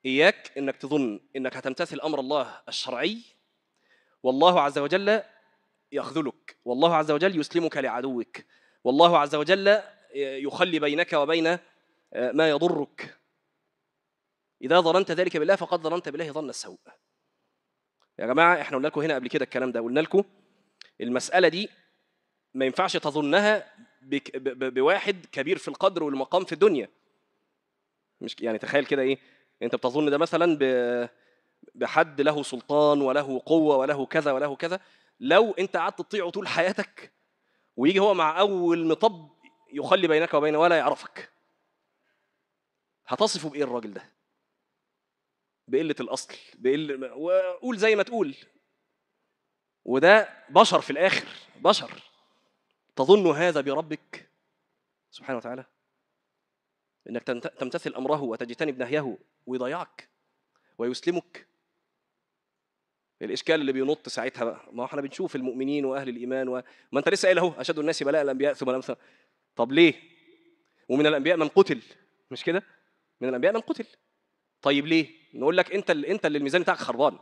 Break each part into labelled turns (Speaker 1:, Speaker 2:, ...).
Speaker 1: اياك انك تظن انك هتمتثل امر الله الشرعي والله عز وجل يخذلك والله عز وجل يسلمك لعدوك والله عز وجل يخلي بينك وبين ما يضرك اذا ظننت ذلك بالله فقد ظننت بالله ظن السوء يا جماعه احنا قلنا لكم هنا قبل كده الكلام ده قلنا لكم المساله دي ما ينفعش تظنها بك- ب- ب- بواحد كبير في القدر والمقام في الدنيا مش يعني تخيل كده ايه انت بتظن ده مثلا ب- بحد له سلطان وله قوه وله كذا وله كذا لو انت قعدت تطيعه طول حياتك ويجي هو مع اول مطب يخلي بينك وبينه ولا يعرفك هتصفه بايه الراجل ده بقله الاصل بقل وقول زي ما تقول وده بشر في الاخر بشر تظن هذا بربك سبحانه وتعالى انك تمت- تمتثل امره وتجتنب نهيه ويضيعك ويسلمك الاشكال اللي بينط ساعتها بقى ما هو احنا بنشوف المؤمنين واهل الايمان و... ما انت لسه قايل اهو اشد الناس بلاء الانبياء ثم الامثل طب ليه ومن الانبياء من قتل مش كده من الانبياء من قتل طيب ليه نقول لك انت اللي انت اللي الميزان بتاعك خربان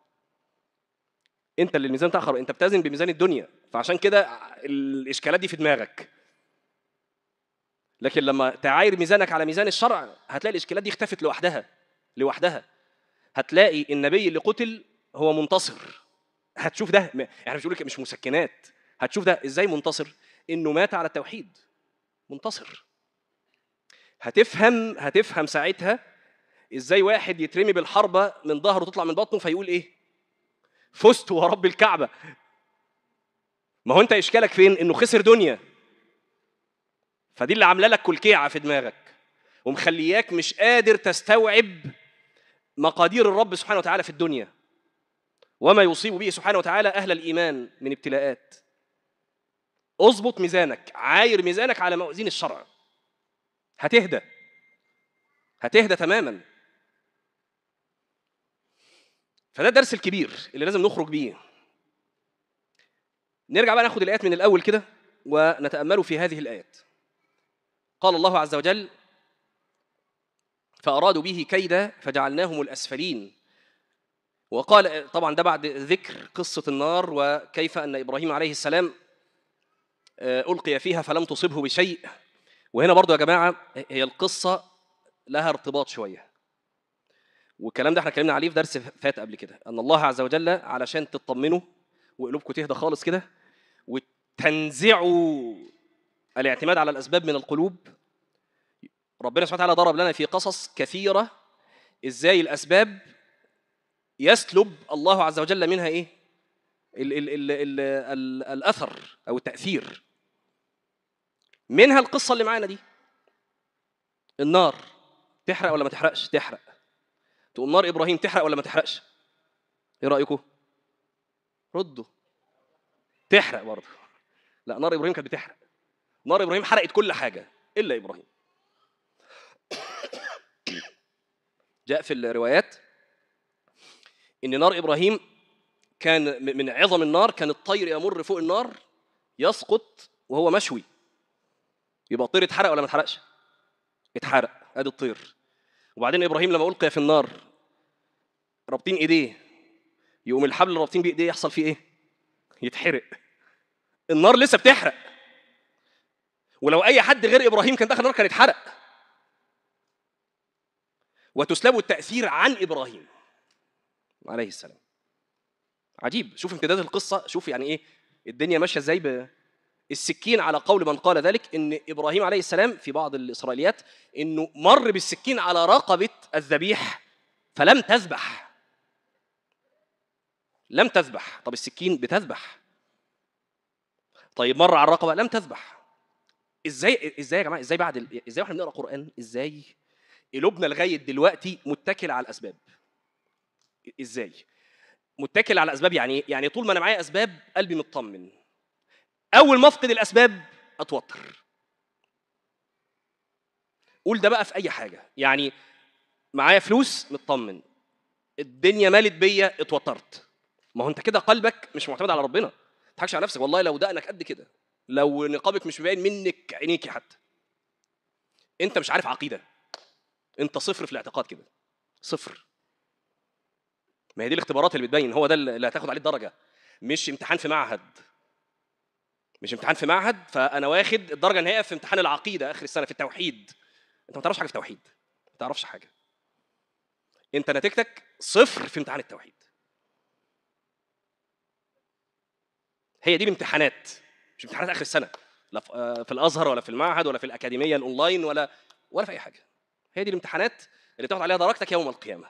Speaker 1: انت اللي الميزان بتاعك خربان انت بتزن بميزان الدنيا فعشان كده الاشكالات دي في دماغك لكن لما تعاير ميزانك على ميزان الشرع هتلاقي الاشكالات دي اختفت لوحدها لوحدها هتلاقي النبي اللي قتل هو منتصر هتشوف ده م- احنا مش بنقول لك مش مسكنات هتشوف ده ازاي منتصر انه مات على التوحيد منتصر هتفهم هتفهم ساعتها ازاي واحد يترمي بالحربه من ظهره تطلع من بطنه فيقول ايه فزت ورب الكعبه ما هو انت اشكالك فين انه خسر دنيا فدي اللي عامله لك كلكيعه في دماغك ومخلياك مش قادر تستوعب مقادير الرب سبحانه وتعالى في الدنيا وما يصيب به سبحانه وتعالى اهل الايمان من ابتلاءات اظبط ميزانك عاير ميزانك على موازين الشرع هتهدى هتهدى تماما فده الدرس الكبير اللي لازم نخرج بيه نرجع بقى ناخد الايات من الاول كده ونتامل في هذه الايات قال الله عز وجل فارادوا به كيدا فجعلناهم الاسفلين وقال طبعا ده بعد ذكر قصه النار وكيف ان ابراهيم عليه السلام آه، القي فيها فلم تصبه بشيء وهنا برضو يا جماعه هي القصه لها ارتباط شويه والكلام ده احنا اتكلمنا عليه في درس فات قبل كده ان الله عز وجل علشان تطمنوا وقلوبكم تهدى خالص كده وتنزعوا الاعتماد على الاسباب من القلوب ربنا سبحانه وتعالى ضرب لنا في قصص كثيره ازاي الاسباب يسلب الله عز وجل منها ايه ال ال ال ال ال الاثر او التاثير منها القصه اللي معانا دي النار تحرق ولا ما تحرقش تحرق تقوم نار ابراهيم تحرق ولا ما تحرقش ايه رايكم ردوا تحرق برضه لا نار ابراهيم كانت بتحرق نار ابراهيم حرقت كل حاجه الا ابراهيم جاء في الروايات ان نار ابراهيم كان م- من عظم النار كان الطير يمر فوق النار يسقط وهو مشوي يبقى الطير اتحرق ولا ما اتحرقش اتحرق ادي الطير وبعدين ابراهيم لما القي في النار رابطين ايديه يقوم الحبل اللي رابطين بيه ايديه يحصل فيه ايه يتحرق النار لسه بتحرق ولو اي حد غير ابراهيم كان دخل النار كان اتحرق وتسلب التاثير عن ابراهيم عليه السلام عجيب شوف امتداد القصه شوف يعني ايه الدنيا ماشيه ازاي ب... السكين على قول من قال ذلك ان ابراهيم عليه السلام في بعض الاسرائيليات انه مر بالسكين على رقبه الذبيح فلم تذبح لم تذبح طب السكين بتذبح طيب مر على الرقبه لم تذبح ازاي ازاي يا جماعه ازاي بعد ال... ازاي واحنا بنقرا قران ازاي قلوبنا لغايه دلوقتي متكله على الاسباب ازاي متكل على اسباب يعني ايه يعني طول ما انا معايا اسباب قلبي مطمن اول ما افقد الاسباب اتوتر قول ده بقى في اي حاجه يعني معايا فلوس مطمن الدنيا مالت بيا اتوترت ما هو انت كده قلبك مش معتمد على ربنا ما تضحكش على نفسك والله لو دقنك قد كده لو نقابك مش باين منك عينيكي حتى انت مش عارف عقيده انت صفر في الاعتقاد كده صفر ما هي دي الاختبارات اللي بتبين هو ده اللي هتاخد عليه الدرجه مش امتحان في معهد مش امتحان في معهد فانا واخد الدرجه النهائيه في امتحان العقيده اخر السنه في التوحيد انت ما تعرفش حاجه في التوحيد ما تعرفش حاجه انت نتيجتك صفر في امتحان التوحيد هي دي الامتحانات مش امتحانات اخر السنه لا في في الازهر ولا في المعهد ولا في الاكاديميه الاونلاين ولا ولا في اي حاجه هي دي الامتحانات اللي تاخد عليها درجتك يوم القيامه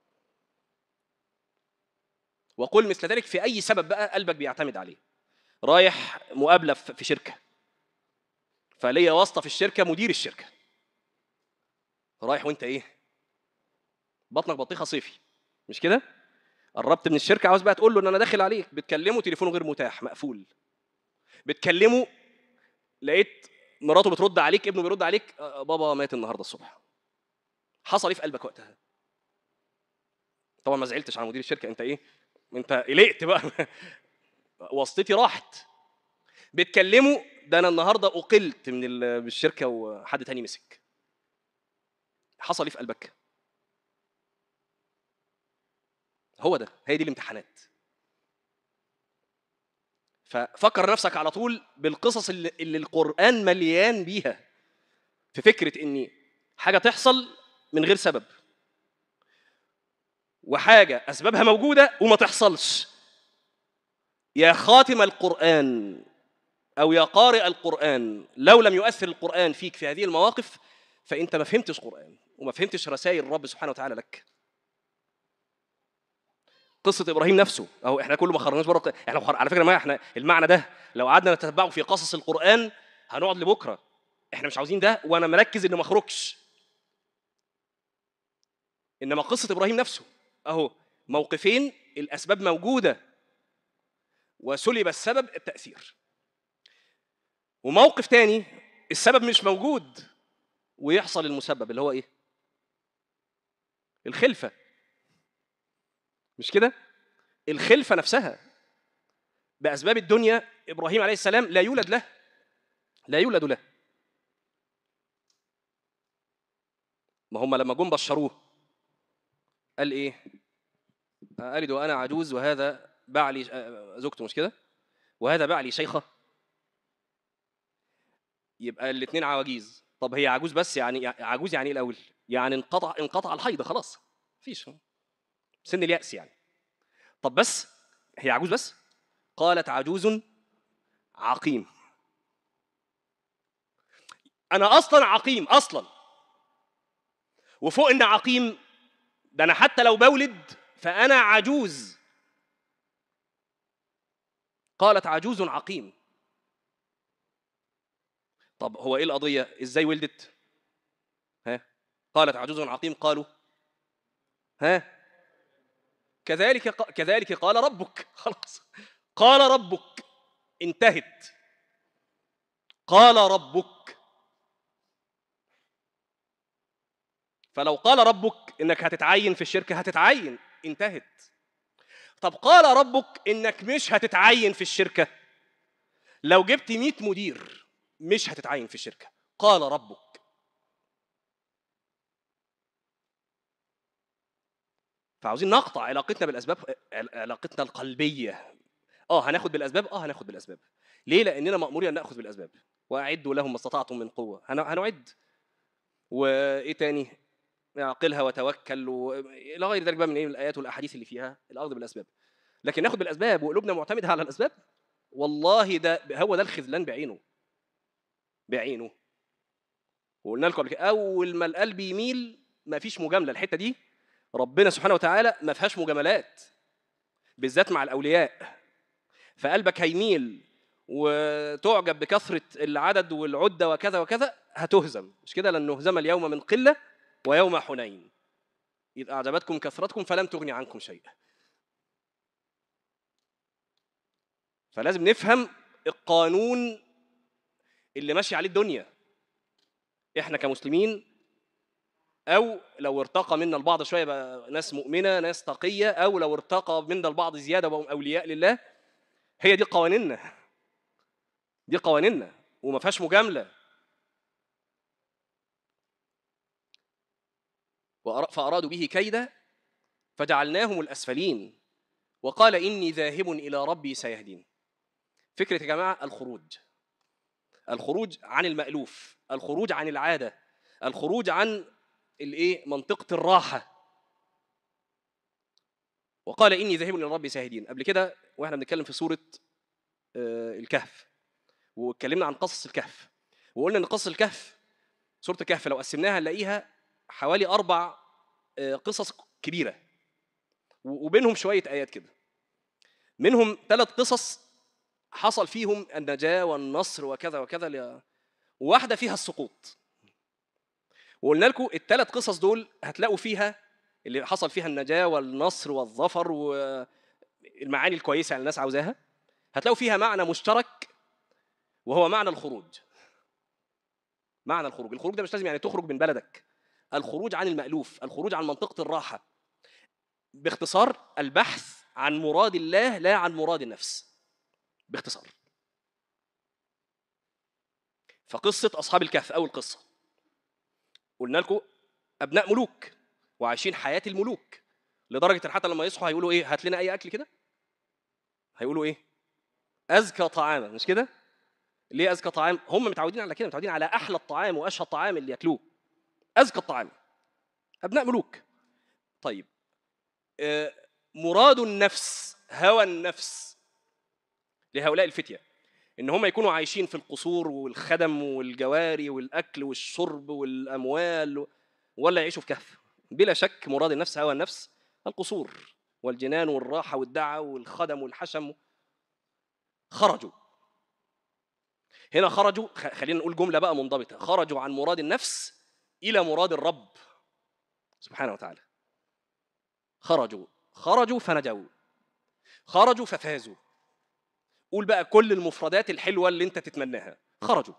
Speaker 1: وقل مثل ذلك في اي سبب بقى قلبك بيعتمد عليه رايح مقابله في شركه فليا واسطه في الشركه مدير الشركه رايح وانت ايه بطنك بطيخه صيفي مش كده قربت من الشركه عاوز بقى تقول له ان انا داخل عليك بتكلمه تليفونه غير متاح مقفول بتكلمه لقيت مراته بترد عليك ابنه بيرد عليك آه، بابا مات النهارده الصبح حصل ايه في قلبك وقتها طبعا ما زعلتش على مدير الشركه انت ايه انت قلقت بقى واسطتي راحت بتكلمه ده انا النهارده اقلت من الشركه وحد تاني مسك حصل ايه في قلبك هو ده هي دي الامتحانات ففكر نفسك على طول بالقصص اللي, اللي القرآن مليان بيها في فكرة إن حاجة تحصل من غير سبب وحاجة أسبابها موجودة وما تحصلش يا خاتم القرآن أو يا قارئ القرآن لو لم يؤثر القرآن فيك في هذه المواقف فأنت ما فهمتش قرآن وما فهمتش رسائل الرب سبحانه وتعالى لك قصه ابراهيم نفسه اهو احنا كله ما خرجناش بره احنا على فكره ما احنا المعنى ده لو قعدنا نتتبعه في قصص القران هنقعد لبكره احنا مش عاوزين ده وانا مركز ان ما اخرجش انما قصه ابراهيم نفسه اهو موقفين الاسباب موجوده وسلب السبب التاثير وموقف تاني السبب مش موجود ويحصل المسبب اللي هو ايه الخلفه مش كده الخلفه نفسها باسباب الدنيا ابراهيم عليه السلام لا يولد له لا يولد له ما هم لما جم بشروه قال ايه ألد وأنا عجوز وهذا بعلي زوجته مش كده وهذا بعلي شيخة يبقى الاثنين عواجيز طب هي عجوز بس يعني عجوز يعني ايه الاول يعني انقطع انقطع الحيض خلاص مفيش سن اليأس يعني طب بس هي عجوز بس قالت عجوز عقيم انا اصلا عقيم اصلا وفوق ان عقيم ده انا حتى لو بولد فانا عجوز قالت عجوز عقيم طب هو ايه القضيه ازاي ولدت ها قالت عجوز عقيم قالوا ها كذلك كذلك قال ربك خلاص قال ربك انتهت قال ربك فلو قال ربك انك هتتعين في الشركه هتتعين انتهت طب قال ربك انك مش هتتعين في الشركه لو جبت 100 مدير مش هتتعين في الشركه قال ربك فعاوزين نقطع علاقتنا بالاسباب علاقتنا القلبيه اه هناخد بالاسباب اه هناخد بالاسباب ليه لاننا مامورين ان ناخذ بالاسباب واعدوا لهم ما استطعتم من قوه هنعد وايه تاني اعقلها وتوكل الى غير ذلك بقى من ايه الايات والاحاديث اللي فيها الاخذ بالاسباب لكن ناخد بالاسباب وقلوبنا معتمده على الاسباب والله ده هو ده الخذلان بعينه بعينه وقلنا لكم اول ما القلب يميل ما فيش مجامله الحته دي ربنا سبحانه وتعالى ما فيهاش مجاملات بالذات مع الاولياء فقلبك هيميل وتعجب بكثره العدد والعده وكذا وكذا هتهزم مش كده لن نهزم اليوم من قله ويوم حنين اذ اعجبتكم كثرتكم فلم تغني عنكم شيئا فلازم نفهم القانون اللي ماشي عليه الدنيا احنا كمسلمين او لو ارتقى منا البعض شويه بقى ناس مؤمنه ناس تقيه او لو ارتقى منا البعض زياده بقوا اولياء لله هي دي قوانيننا دي قوانيننا وما فيهاش مجامله وأر- فأرادوا به كيدا فجعلناهم الأسفلين وقال إني ذاهب إلى ربي سيهدين فكرة يا جماعة الخروج الخروج عن المألوف الخروج عن العادة الخروج عن الايه منطقة الراحة وقال إني ذاهب إلى ربي سيهدين قبل كده واحنا بنتكلم في سورة آه، الكهف واتكلمنا عن قصص الكهف وقلنا ان قصص الكهف سوره الكهف لو قسمناها نلاقيها حوالي اربع آه، قصص كبيره و- وبينهم شويه ايات كده منهم ثلاث قصص حصل فيهم النجاه والنصر وكذا وكذا ل- وواحده فيها السقوط وقلنا لكم الثلاث قصص دول هتلاقوا فيها اللي حصل فيها النجاه والنصر والظفر والمعاني الكويسه اللي الناس عاوزاها هتلاقوا فيها معنى مشترك وهو معنى الخروج معنى الخروج الخروج ده مش لازم يعني تخرج من بلدك الخروج عن المألوف الخروج عن منطقة الراحة باختصار البحث عن مراد الله لا عن مراد النفس باختصار فقصة أصحاب الكهف أول قصة قلنا لكم أبناء ملوك وعايشين حياة الملوك لدرجة إن حتى لما يصحوا هيقولوا إيه هات لنا أي أكل كده هيقولوا إيه أزكى طعاما مش كده ليه أزكى طعام هم متعودين على كده متعودين على أحلى الطعام وأشهى الطعام اللي ياكلوه أزكى الطعام أبناء ملوك طيب آه، مراد النفس هوى النفس لهؤلاء الفتية إن هم يكونوا عايشين في القصور والخدم والجواري والأكل والشرب والأموال ولا يعيشوا في كهف بلا شك مراد النفس هوى النفس القصور والجنان والراحة والدعة والخدم والحشم خرجوا هنا خرجوا خ- خلينا نقول جملة بقى منضبطة خرجوا عن مراد النفس إلى مراد الرب سبحانه وتعالى خرجوا خرجوا فنجوا خرجوا ففازوا قول بقى كل المفردات الحلوة اللي انت تتمناها خرجوا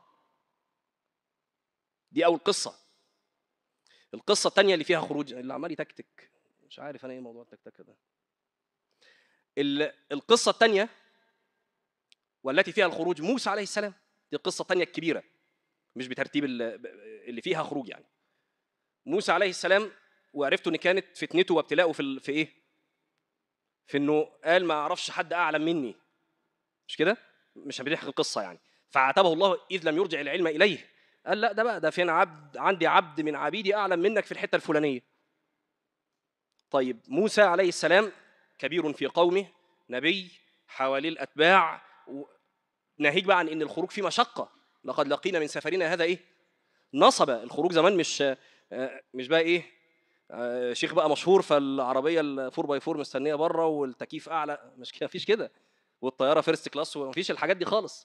Speaker 1: دي أول قصة القصة الثانية اللي فيها خروج اللي عمال يتكتك مش عارف أنا إيه موضوع التكتكة ده ال- القصة الثانية والتي فيها الخروج موسى عليه السلام دي القصة الثانية الكبيرة مش بترتيب ال- اللي فيها خروج يعني موسى عليه السلام وعرفتوا ان كانت فتنته وابتلاؤه في ال- في ايه؟ في انه قال ما اعرفش حد اعلم مني مش كده؟ مش بنحكي القصه يعني فعاتبه الله اذ لم يرجع العلم اليه قال لا ده بقى ده فين عبد عندي عبد من عبيدي اعلم منك في الحته الفلانيه طيب موسى عليه السلام كبير في قومه نبي حواليه الاتباع و- ناهيك بقى عن ان الخروج فيه مشقه لقد لقينا من سفرنا هذا ايه نصب الخروج زمان مش آه، مش بقى ايه آه، شيخ بقى مشهور فالعربيه الفور باي فور مستنيه بره والتكييف اعلى مش كده مفيش كده والطياره فيرست كلاس ومفيش الحاجات دي خالص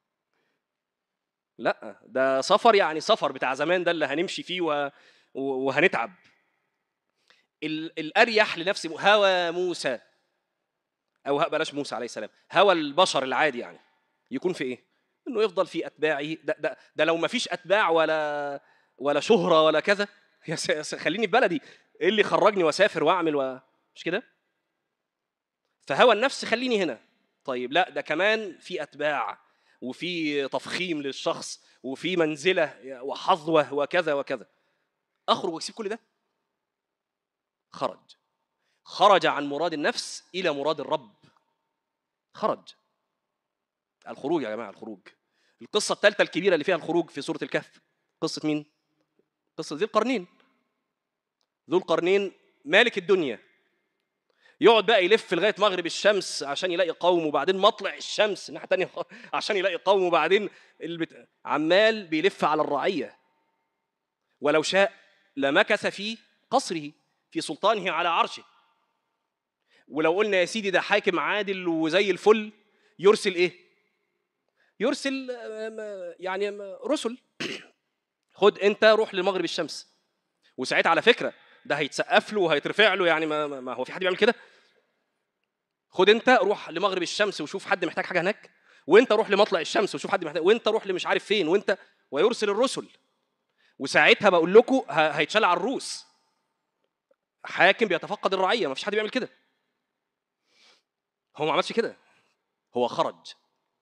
Speaker 1: لا ده سفر يعني سفر بتاع زمان ده اللي هنمشي فيه و... و- وهنتعب ال... الاريح لنفس م- هوى موسى او ه- بلاش موسى عليه السلام هوى البشر العادي يعني يكون في ايه انه يفضل في اتباعه ده, ده, ده لو ما فيش اتباع ولا ولا شهره ولا كذا يا س- يا س- خليني في بلدي ايه اللي خرجني واسافر واعمل و... مش كده فهوى النفس خليني هنا طيب لا ده كمان في اتباع وفي تفخيم للشخص وفي منزله وحظوه وكذا وكذا اخرج واسيب كل ده خرج خرج عن مراد النفس الى مراد الرب خرج الخروج يا جماعه الخروج القصه الثالثه الكبيره اللي فيها الخروج في سوره الكهف قصه مين قصه ذي القرنين ذو القرنين مالك الدنيا يقعد بقى يلف لغايه مغرب الشمس عشان يلاقي قوم وبعدين مطلع الشمس الناحيه الثانيه عشان يلاقي قوم وبعدين البت... عمال بيلف على الرعيه ولو شاء لمكث في قصره في سلطانه على عرشه ولو قلنا يا سيدي ده حاكم عادل وزي الفل يرسل ايه يرسل آم، يعني آم، رسل خد انت روح لمغرب الشمس وساعتها على فكره ده هيتسقف له وهيترفع له يعني ما, ما- ما هو في حد بيعمل كده خد انت روح لمغرب الشمس وشوف حد محتاج حاجه هناك وانت روح لمطلع الشمس وشوف حد محتاج وانت روح لمش عارف فين وانت ويرسل الرسل وساعتها بقول لكم ه- هيتشال على الروس حاكم بيتفقد الرعيه ما فيش حد بيعمل كده هو ما عملش كده هو خرج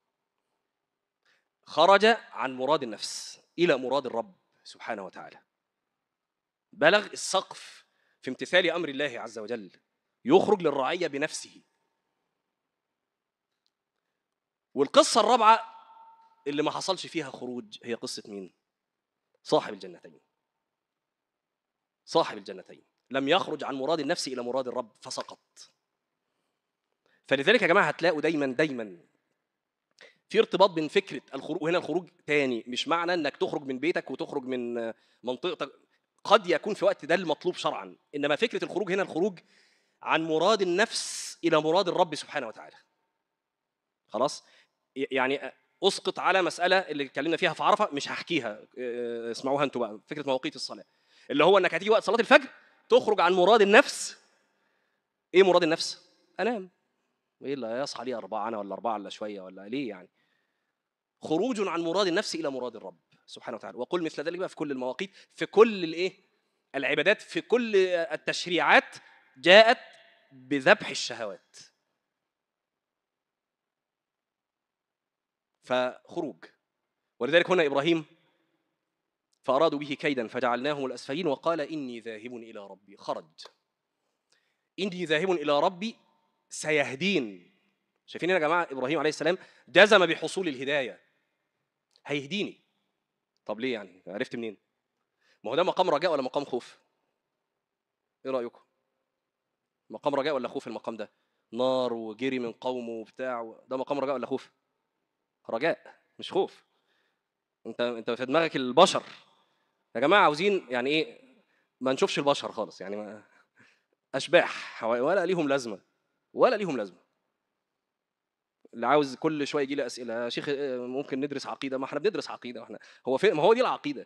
Speaker 1: خرج عن مراد النفس الى مراد الرب سبحانه وتعالى بلغ السقف في امتثال امر الله عز وجل يخرج للرعيه بنفسه والقصه الرابعه اللي ما حصلش فيها خروج هي قصه مين صاحب الجنتين صاحب الجنتين لم يخرج عن مراد النفس الى مراد الرب فسقط فلذلك يا جماعه هتلاقوا دايما دايما في ارتباط بين فكره الخروج وهنا الخروج تاني مش معنى انك تخرج من بيتك وتخرج من منطقتك قد يكون في وقت ده المطلوب شرعا انما فكره الخروج هنا الخروج عن مراد النفس الى مراد الرب سبحانه وتعالى خلاص يعني اسقط على مساله اللي اتكلمنا فيها في عرفه مش هحكيها اسمعوها انتوا بقى فكره مواقيت الصلاه اللي هو انك هتيجي وقت صلاه الفجر تخرج عن مراد النفس ايه مراد النفس انام ايه اللي يصحى لي اربعه انا ولا اربعه الا شويه ولا ليه يعني خروج عن مراد النفس الى مراد الرب سبحانه وتعالى وقل مثل ذلك بقى في كل المواقيت في كل الايه العبادات في كل التشريعات جاءت بذبح الشهوات فخروج ولذلك هنا ابراهيم فارادوا به كيدا فجعلناهم الاسفلين وقال اني ذاهب الى ربي خرج اني ذاهب الى ربي سيهدين شايفين يا جماعه ابراهيم عليه السلام جزم بحصول الهدايه هيهديني طب ليه يعني عرفت منين ما هو ده مقام رجاء ولا مقام خوف ايه رايكم مقام رجاء ولا خوف المقام ده نار وجري من قومه وبتاع ده مقام رجاء ولا خوف رجاء مش خوف انت انت في دماغك البشر يا جماعه عاوزين يعني ايه ما نشوفش البشر خالص يعني ما اشباح ولا ليهم لازمه ولا ليهم لازمه اللي عاوز كل شويه يجي لي اسئله يا شيخ ممكن ندرس عقيده ما احنا بندرس عقيده احنا هو في ما هو دي العقيده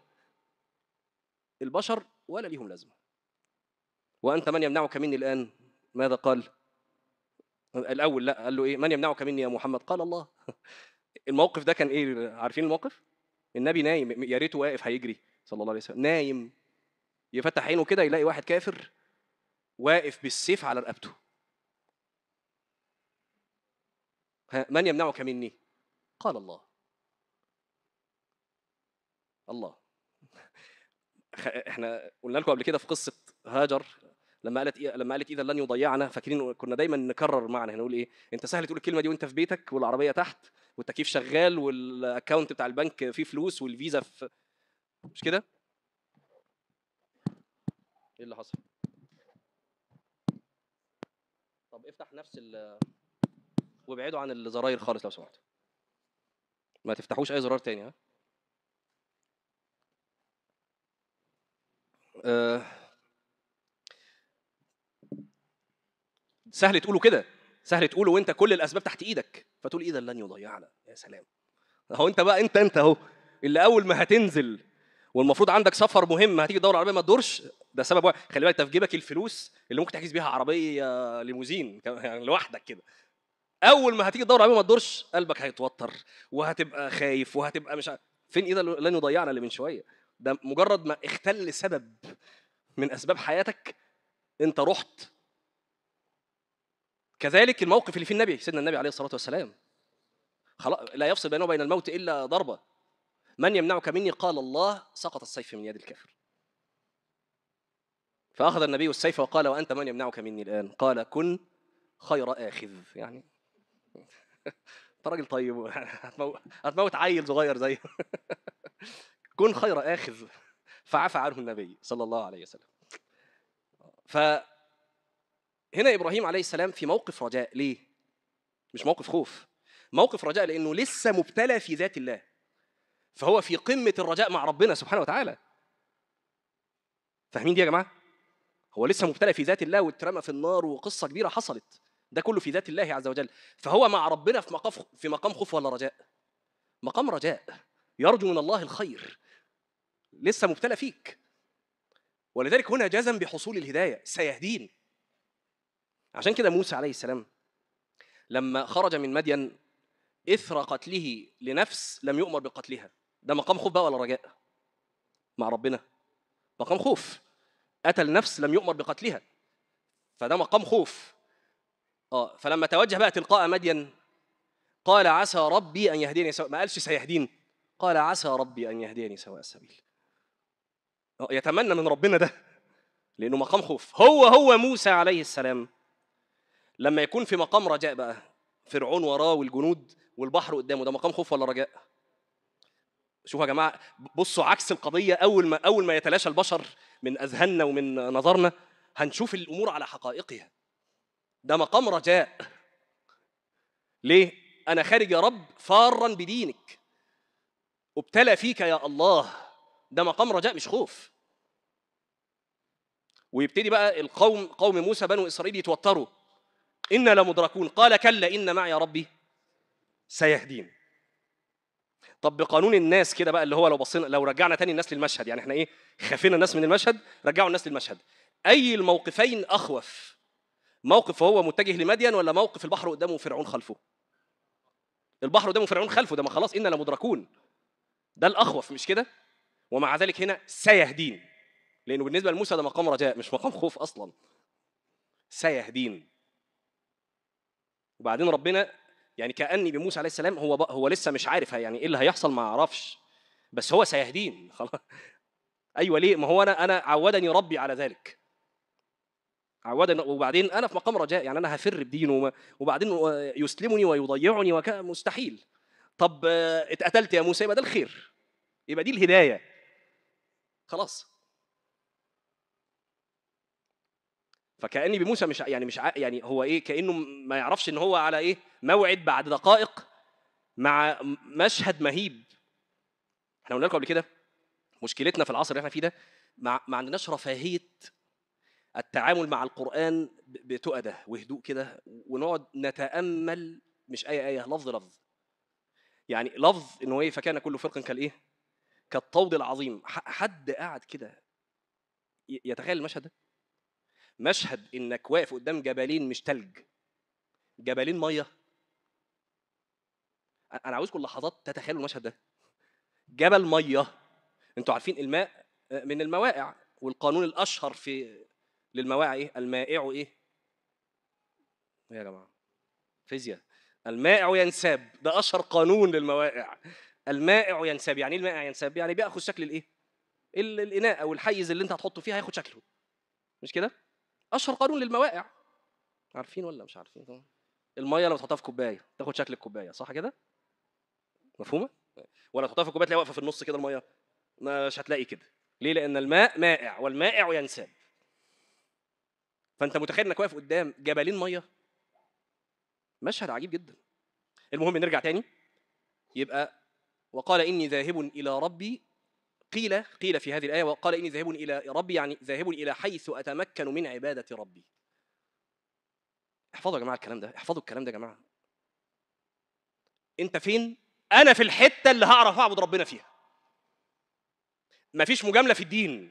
Speaker 1: البشر ولا ليهم لازمه وانت من يمنعك مني الان ماذا قال الاول لا قال له ايه من يمنعك مني يا محمد قال الله الموقف ده كان ايه عارفين الموقف النبي نايم يا ريته واقف هيجري صلى الله عليه وسلم نايم يفتح عينه كده يلاقي واحد كافر واقف بالسيف على رقبته من يمنعك مني قال الله الله احنا قلنا لكم قبل كده في قصه هاجر لما قالت إيه لما قالت اذا لن يضيعنا فاكرين كنا دايما نكرر معنى نقول ايه انت سهل تقول الكلمه دي وانت في بيتك والعربيه تحت والتكييف شغال والاكونت بتاع البنك فيه فلوس والفيزا في مش كده ايه اللي حصل طب افتح نفس ال وابعدوا عن الزراير خالص لو سمحتوا ما تفتحوش اي زرار تاني ها أه سهل تقولوا كده سهل تقولوا وانت كل الاسباب تحت ايدك فتقول اذا لن يضيعنا يا سلام اهو انت بقى انت انت اهو اللي اول ما هتنزل والمفروض عندك سفر مهم هتيجي تدور عربيه ما تدورش ده سبب واحد خلي بالك في جيبك الفلوس اللي ممكن تحجز بيها عربيه ليموزين يعني لوحدك كده اول ما هتيجي تدور عربيه ما تدورش قلبك هيتوتر وهتبقى خايف وهتبقى مش عارف فين اذا لن يضيعنا اللي من شويه ده مجرد ما اختل سبب من اسباب حياتك انت رحت كذلك الموقف اللي فيه النبي سيدنا النبي عليه الصلاه والسلام خلاص لا يفصل بينه وبين الموت الا ضربه من يمنعك مني قال الله سقط السيف من يد الكافر فاخذ النبي السيف وقال وانت من يمنعك مني الان قال كن خير اخذ يعني انت راجل طيب هتموت عيل صغير زيه كن خير اخذ فعفى عنه النبي صلى الله عليه وسلم ف هنا ابراهيم عليه السلام في موقف رجاء ليه مش موقف خوف موقف رجاء لانه لسه مبتلى في ذات الله فهو في قمه الرجاء مع ربنا سبحانه وتعالى فاهمين دي يا جماعه هو لسه مبتلى في ذات الله واترمى في النار وقصه كبيره حصلت ده كله في ذات الله عز وجل فهو مع ربنا في مقام في مقام خوف ولا رجاء مقام رجاء يرجو من الله الخير لسه مبتلى فيك ولذلك هنا جزم بحصول الهدايه سيهدين عشان كده موسى عليه السلام لما خرج من مدين اثر قتله لنفس لم يؤمر بقتلها ده مقام خوف بقى ولا رجاء مع ربنا مقام خوف قتل نفس لم يؤمر بقتلها فده مقام خوف اه فلما توجه بقى تلقاء مدين قال عسى ربي ان يهديني سواء ما قالش سيهدين قال عسى ربي ان يهديني سواء السبيل يتمنى من ربنا ده لانه مقام خوف هو هو موسى عليه السلام لما يكون في مقام رجاء بقى فرعون وراه والجنود والبحر قدامه ده مقام خوف ولا رجاء شوفوا يا جماعه بصوا عكس القضيه اول ما اول ما يتلاشى البشر من اذهاننا ومن نظرنا هنشوف الامور على حقائقها ده مقام رجاء ليه انا خارج يا رب فارا بدينك ابتلى فيك يا الله ده مقام رجاء مش خوف ويبتدي بقى القوم قوم موسى بنو اسرائيل يتوتروا انا لمدركون قال كلا ان معي ربي سيهدين طب بقانون الناس كده بقى اللي هو لو بصينا لو رجعنا تاني الناس للمشهد يعني احنا ايه خافينا الناس من المشهد رجعوا الناس للمشهد اي الموقفين اخوف موقف هو متجه لمدين ولا موقف البحر قدامه وفرعون خلفه البحر قدامه وفرعون خلفه ده ما خلاص انا لمدركون ده الاخوف مش كده ومع ذلك هنا سيهدين لانه بالنسبه لموسى ده مقام رجاء مش مقام خوف اصلا سيهدين وبعدين ربنا يعني كاني بموسى عليه السلام هو هو لسه مش عارف يعني ايه اللي هيحصل ما اعرفش بس هو سيهدين خلاص ايوه ليه ما هو انا انا عودني ربي على ذلك عودني وبعدين انا في مقام رجاء يعني انا هفر بدينه وبعدين يسلمني ويضيعني وكان مستحيل طب اتقتلت يا موسى يبقى ده الخير يبقى دي الهدايه خلاص فكاني بموسى مش يعني مش يعني هو ايه كانه ما يعرفش ان هو على ايه موعد بعد دقائق مع مشهد مهيب احنا قلنا لكم قبل كده مشكلتنا في العصر اللي احنا فيه ده ما, ما عندناش رفاهيه التعامل مع القران بتؤده وهدوء كده ونقعد نتامل مش ايه ايه لفظ لفظ يعني لفظ انه ايه فكان كل فرق كالايه كالطود العظيم حد قاعد كده يتخيل المشهد ده مشهد انك واقف قدام جبلين مش تلج جبلين ميه انا عاوزكم لحظات تتخيلوا المشهد ده جبل ميه انتوا عارفين الماء من الموائع والقانون الاشهر في للمواقع ايه المائع ايه يا جماعه فيزياء المائع ينساب ده اشهر قانون للموائع المائع ينساب يعني ايه المائع ينساب يعني بياخذ شكل الايه الاناء او الحيز اللي انت هتحطه فيه هياخد شكله مش كده اشهر قانون للموائع عارفين ولا مش عارفين الميه لما تحطها في كوبايه تاخد شكل الكوبايه صح كده مفهومه ولا تحطها في كوبايه تلاقيها واقفه في النص كده الميه مش هتلاقي كده ليه لان الماء مائع والمائع ينساب فانت متخيل انك واقف قدام جبلين ميه مشهد عجيب جدا المهم نرجع تاني يبقى وقال اني ذاهب الى ربي قيل قيل في هذه الايه وقال اني ذاهب الى ربي يعني ذاهب الى حيث اتمكن من عباده ربي احفظوا يا جماعه الكلام ده احفظوا الكلام ده يا جماعه انت فين انا في الحته اللي هعرف اعبد ربنا فيها مفيش مجامله في الدين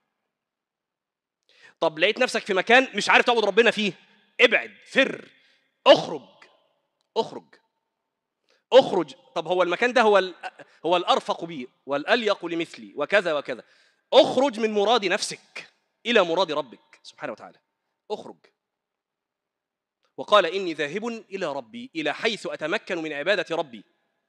Speaker 1: طب لقيت نفسك في مكان مش عارف تعبد ربنا فيه ابعد فر اخرج اخرج اخرج طب هو المكان ده هو هو الارفق بي والاليق لمثلي وكذا وكذا اخرج من مراد نفسك الى مراد ربك سبحانه وتعالى اخرج وقال اني ذاهب الى ربي الى حيث اتمكن من عباده ربي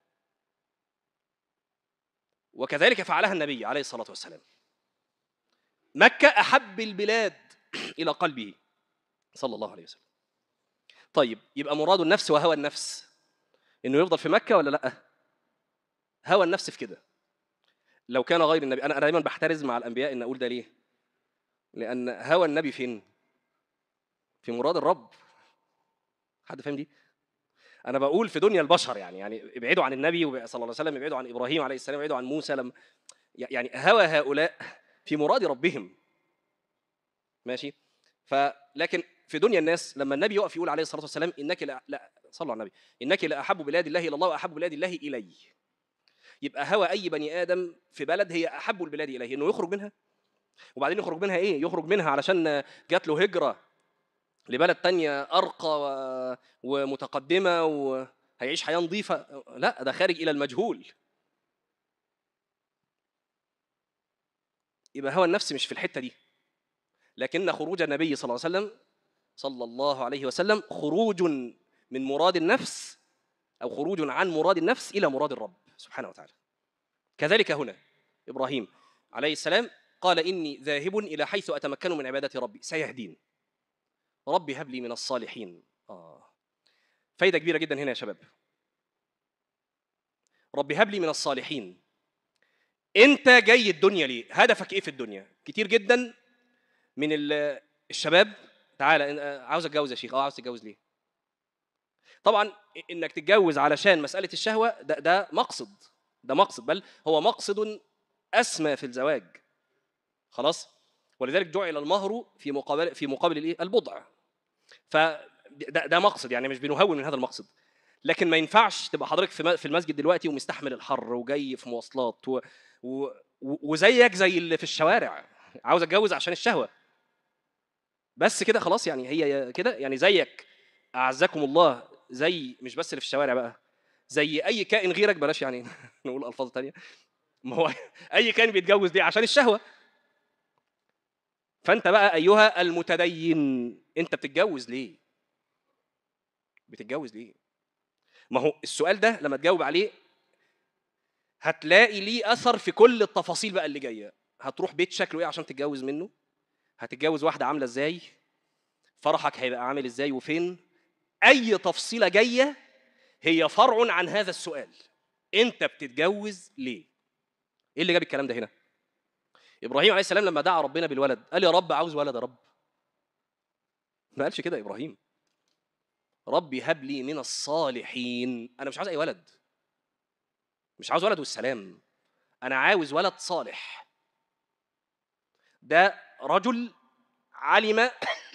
Speaker 1: وكذلك فعلها النبي عليه الصلاه والسلام مكه احب البلاد الى قلبه صلى الله عليه وسلم طيب يبقى مراد النفس وهوى النفس انه يفضل في مكه ولا لا هوى النفس في كده لو كان غير النبي انا دايما بحترز مع الانبياء ان اقول ده ليه لان هوى النبي فين في مراد الرب حد فاهم دي انا بقول في دنيا البشر يعني يعني ابعدوا عن النبي صلى الله عليه وسلم ابعدوا عن ابراهيم عليه السلام ابعدوا عن موسى لم يعني هوى هؤلاء في مراد ربهم ماشي فلكن في دنيا الناس لما النبي يقف يقول عليه الصلاه والسلام انك لا, لا صلوا على النبي انك لاحب بلاد الله الى الله واحب بلاد الله الي يبقى هوى اي بني ادم في بلد هي احب البلاد اليه انه يخرج منها وبعدين يخرج منها ايه يخرج منها علشان جات له هجره لبلد تانية ارقى ومتقدمه وهيعيش حياه نظيفه لا ده خارج الى المجهول يبقى هوى النفس مش في الحته دي لكن خروج النبي صلى الله عليه وسلم صلى الله عليه وسلم خروج من مراد النفس او خروج عن مراد النفس الى مراد الرب سبحانه وتعالى كذلك هنا ابراهيم عليه السلام قال إني ذاهب إلى حيث أتمكن من عبادة ربي سيهدين ربي هب لي من الصالحين آه. فايدة كبيرة جدا هنا يا شباب ربي هب لي من الصالحين انت جاي الدنيا ليه هدفك ايه في الدنيا كتير جدا من ال- الشباب تعالى أنا عاوز اتجوز يا شيخ اه عاوز تتجوز ليه طبعا انك تتجوز علشان مساله الشهوه ده ده مقصد ده مقصد بل هو مقصد اسمى في الزواج خلاص ولذلك جعل المهر في مقابل في مقابل الايه البضع ف ده, ده مقصد يعني مش بنهون من هذا المقصد لكن ما ينفعش تبقى حضرتك في م- في المسجد دلوقتي ومستحمل الحر وجاي في مواصلات و... و... و- وزيك زي اللي في الشوارع عاوز اتجوز عشان الشهوه بس كده خلاص يعني هي كده يعني زيك اعزكم الله زي مش بس اللي في الشوارع بقى زي اي كائن غيرك بلاش يعني نقول الفاظ تانية ما هو اي كائن بيتجوز دي عشان الشهوه فانت بقى ايها المتدين انت بتتجوز ليه بتتجوز ليه ما هو السؤال ده لما تجاوب عليه هتلاقي ليه اثر في كل التفاصيل بقى اللي جايه هتروح بيت شكله ايه عشان تتجوز منه هتتجوز واحده عامله ازاي فرحك هيبقى عامل ازاي وفين اي تفصيله جايه هي فرع عن هذا السؤال انت بتتجوز ليه ايه اللي جاب الكلام ده هنا ابراهيم عليه السلام لما دعا ربنا بالولد قال يا رب عاوز ولد يا رب ما قالش كده ابراهيم ربي هب لي من الصالحين انا مش عاوز اي ولد مش عاوز ولد والسلام انا عاوز ولد صالح ده رجل علم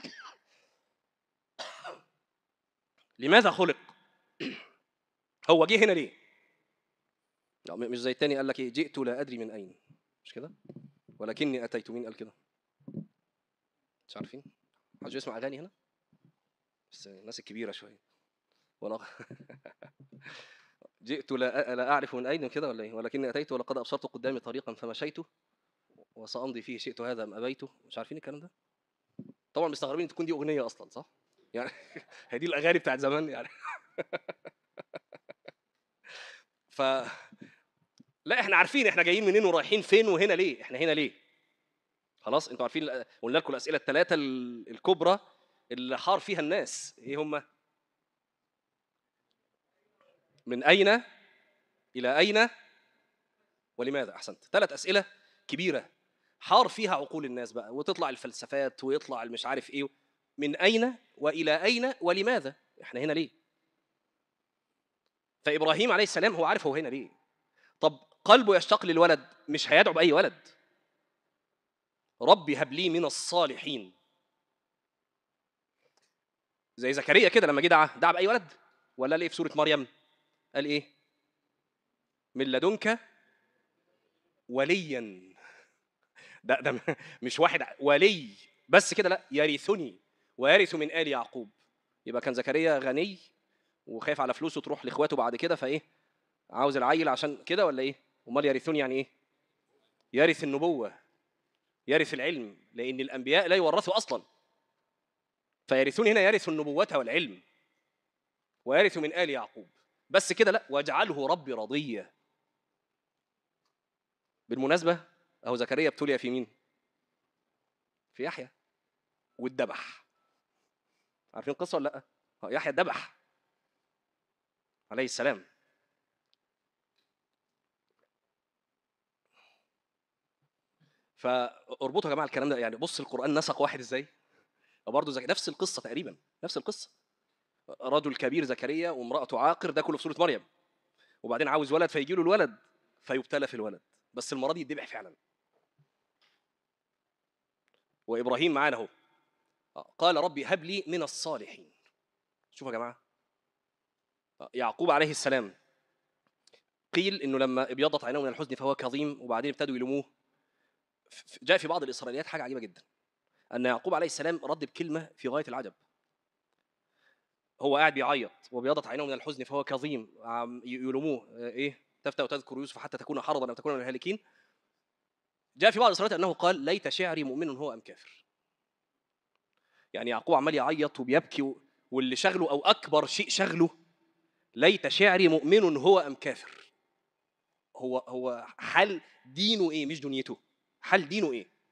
Speaker 1: لماذا خلق هو جه هنا ليه لا، م- مش زي التاني قال لك ايه جئت لا ادري من اين مش كده ولكني اتيت مين قال كده مش عارفين حد يسمع اغاني هنا بس الناس الكبيره شويه وانا جئت لا لا اعرف من اين كده ولا ايه ولكني اتيت ولقد ابصرت قدامي طريقا فمشيت وسامضي فيه شئت هذا ام ابيت مش عارفين الكلام ده طبعا مستغربين تكون دي اغنيه اصلا صح يعني هي دي الاغاني بتاعت زمان يعني ف لا احنا عارفين احنا جايين منين ورايحين فين وهنا ليه احنا هنا ليه خلاص انتوا عارفين الأ- قلنا لكم الاسئله الثلاثه ال- الكبرى اللي حار فيها الناس ايه هم من اين الى اين ولماذا احسنت ثلاث اسئله كبيره حار فيها عقول الناس بقى وتطلع الفلسفات ويطلع المش عارف ايه من اين والى اين ولماذا احنا هنا ليه فابراهيم عليه السلام هو عارف هو هنا ليه طب قلبه يشتاق للولد مش هيدعو باي ولد ربي هب لي من الصالحين زي زكريا كده لما جه دعا دعا باي ولد ولا ليه في سوره مريم قال ايه من لدنك وليا ده ده مش واحد ولي بس كده لا يرثني ويرث من ال يعقوب يبقى كان زكريا غني وخايف على فلوسه تروح لاخواته بعد كده فايه عاوز العيل عشان كده ولا ايه امال يرثني يعني ايه يرث النبوه يرث العلم لان الانبياء لا يورثوا اصلا فيرثون هنا يرث النبوه والعلم ويرث من ال يعقوب بس كده لا واجعله ربي رضيا بالمناسبه اهو زكريا ابتلي في مين في يحيى واتذبح عارفين القصه ولا لا آه، يحيى اتذبح عليه السلام فاربطوا يا جماعه الكلام ده يعني بص القران نسق واحد ازاي برضه زك... نفس القصه تقريبا نفس القصه رجل كبير زكريا وامراته عاقر ده كله في سوره مريم وبعدين عاوز ولد فيجي له الولد فيبتلى في الولد بس المره دي يتذبح فعلا وابراهيم معانا اهو آه، قال ربي هب لي من الصالحين شوفوا يا جماعه آه، يعقوب عليه السلام قيل انه لما ابيضت عينه من الحزن فهو كظيم وبعدين ابتدوا يلوموه ف- جاء في بعض الاسرائيليات حاجه عجيبه جدا ان يعقوب عليه السلام رد بكلمه في غايه العجب هو قاعد بيعيط وبيضت عينه من الحزن فهو كظيم عم ي- يلوموه آه، ايه تفتى وتذكر يوسف حتى تكون حرضا او تكون من الهالكين جاء في بعض الاسرائيليات انه قال ليت شعري مؤمن هو ام كافر يعني يعقوب عمال يعيط وبيبكي و- واللي شغله او اكبر شيء شغله ليت شعري مؤمن هو ام كافر هو هو حال دينه ايه مش دنيته حال دينه ايه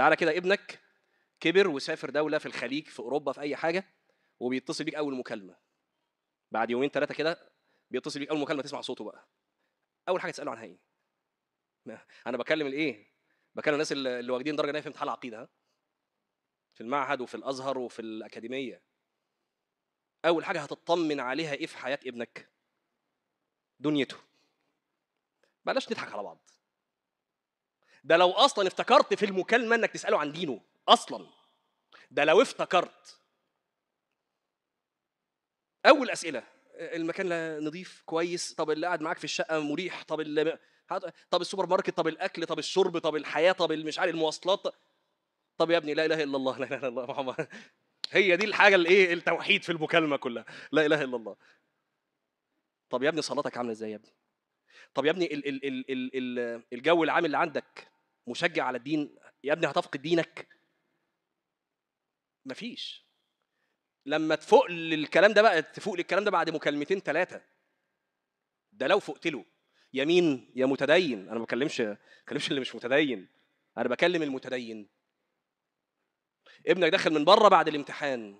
Speaker 1: تعالى كده ابنك كبر وسافر دوله في الخليج في اوروبا في اي حاجه وبيتصل بيك اول مكالمه بعد يومين ثلاثه كده بيتصل بيك اول مكالمه تسمع صوته بقى اول حاجه تساله عنها ايه ما- انا بكلم الايه بكلم الناس اللي اللي واخدين درجه نهائيه في امتحان العقيده ها في المعهد وفي الازهر وفي الاكاديميه اول حاجه هتطمن عليها ايه في حياه ابنك دنيته بلاش نضحك على بعض ده لو اصلا افتكرت في المكالمه انك تساله عن دينه اصلا ده لو افتكرت اول اسئله المكان لا نظيف كويس طب اللي قاعد معاك في الشقه مريح طب اللي هات- طب السوبر ماركت طب الاكل طب الشرب طب الحياه طب مش عارف المواصلات طب يا ابني لا اله الا الله لا اله الا الله محمد هي دي الحاجه الايه التوحيد في المكالمه كلها لا اله الا الله طب يا ابني صلاتك عامله ازاي يا ابني طب يا ابني ال ال ال ال ال الجو العام اللي عندك مشجع على الدين يا ابني هتفقد دينك مفيش لما تفوق للكلام ده بقى تفوق للكلام ده بعد مكالمتين ثلاثه ده لو فقت له يمين يا متدين انا ما بكلمش ما بكلمش اللي مش متدين انا بكلم المتدين ابنك داخل من بره بعد الامتحان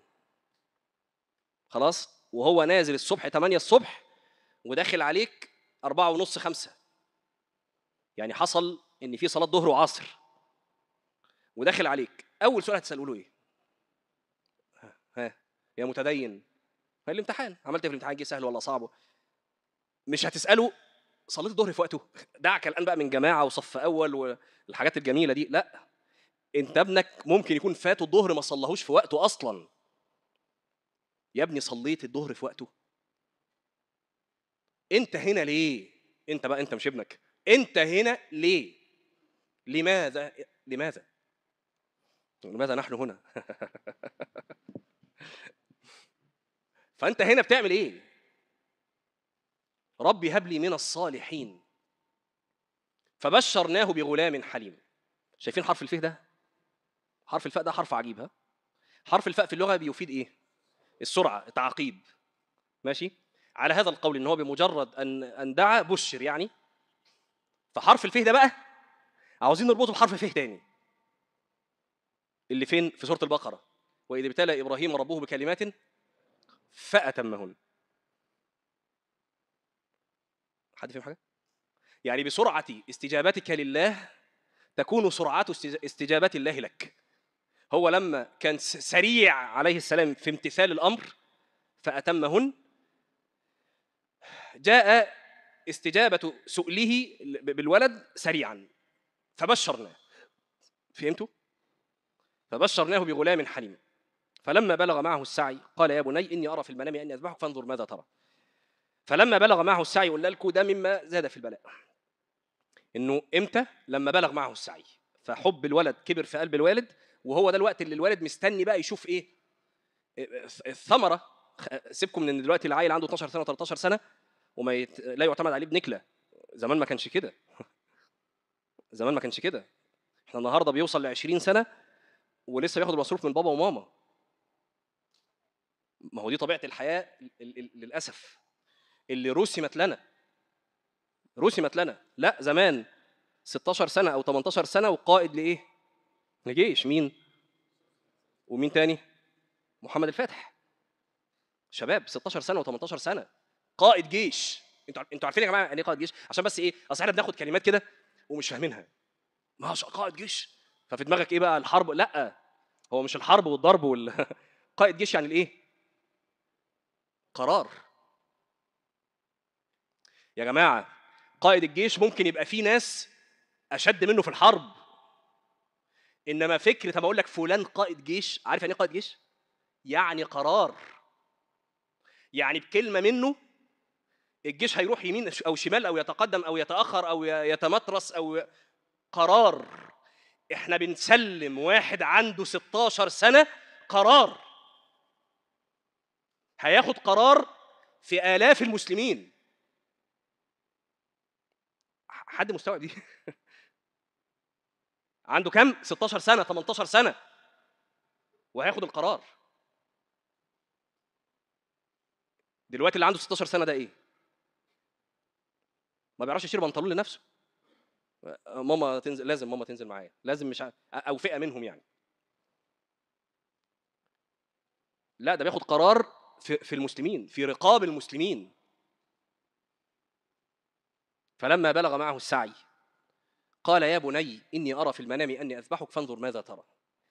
Speaker 1: خلاص وهو نازل الصبح 8 الصبح وداخل عليك أربعة ونص خمسة يعني حصل إن في صلاة ظهر وعصر وداخل عليك أول سؤال هتسأله له إيه؟ ها, ها يا متدين ها الامتحان عملت إيه في الامتحان جه سهل ولا صعب مش هتسأله صليت الظهر في وقته دعك الآن بقى من جماعة وصف أول والحاجات الجميلة دي لا انت ابنك ممكن يكون فاته الظهر ما صلهوش في وقته اصلا يا ابني صليت الظهر في وقته انت هنا ليه انت بقى انت مش ابنك انت هنا ليه لماذا لماذا لماذا نحن هنا فانت هنا بتعمل ايه ربي هب لي من الصالحين فبشرناه بغلام حليم شايفين حرف الفه ده حرف الفاء ده حرف عجيب ها حرف الفاء في اللغه بيفيد ايه السرعه التعقيب ماشي على هذا القول ان هو بمجرد ان ان دعا بشر يعني فحرف الفه ده بقى عاوزين نربطه بحرف فه تاني اللي فين في سوره البقره واذ ابتلى ابراهيم ربه بكلمات فاتمهن حد فيهم حاجه يعني بسرعه استجابتك لله تكون سرعه استج- استجابه الله لك هو لما كان س- سريع عليه السلام في امتثال الامر فاتمهن جاء استجابه سؤله ب- بالولد سريعا فبشرناه فهمتوا فبشرناه بغلام حليم فلما بلغ معه السعي قال يا بني اني ارى في المنام اني اذبحك فانظر ماذا ترى فلما بلغ معه السعي قلنا لكم ده مما زاد في البلاء انه امتى لما بلغ معه السعي فحب الولد كبر في قلب الوالد وهو ده الوقت اللي الوالد مستني بقى يشوف ايه الثمره خ- سيبكم من ان دلوقتي العيل عنده 12 سنه 13 سنه وما يت... لا يعتمد عليه بنكله زمان ما كانش كده زمان ما كانش كده احنا النهارده بيوصل ل 20 سنه ولسه بياخد المصروف من بابا وماما ما هو دي طبيعه الحياه ال- ال- للاسف اللي رسمت لنا رسمت لنا لا زمان 16 سنه او 18 سنه وقائد لايه لجيش مين ومين تاني محمد الفاتح شباب 16 سنه و18 سنه قائد جيش انتوا انتوا عارفين يا جماعه يعني ايه قائد جيش عشان بس ايه اصل احنا بناخد كلمات كده ومش فاهمينها ما شاء قائد جيش ففي دماغك ايه بقى الحرب لا هو مش الحرب والضرب وال قائد جيش يعني الايه قرار يا جماعه قائد الجيش ممكن يبقى فيه ناس اشد منه في الحرب انما فكره اما اقول لك فلان قائد جيش عارف يعني ايه قائد جيش يعني قرار يعني بكلمه منه الجيش هيروح يمين او شمال او يتقدم او يتاخر او ي- يتمترس او ي- قرار احنا بنسلم واحد عنده 16 سنه قرار هياخد قرار في الاف المسلمين حد مستوعب دي عنده كام 16 سنه 18 سنه وهياخد القرار دلوقتي اللي عنده 16 سنه ده ايه ما بيعرفش يشيل بنطلون لنفسه ماما تنزل لازم ماما تنزل معايا لازم مش ع... او فئه منهم يعني لا ده بياخد قرار في, في المسلمين في رقاب المسلمين فلما بلغ معه السعي قال يا بني اني ارى في المنام اني اذبحك فانظر ماذا ترى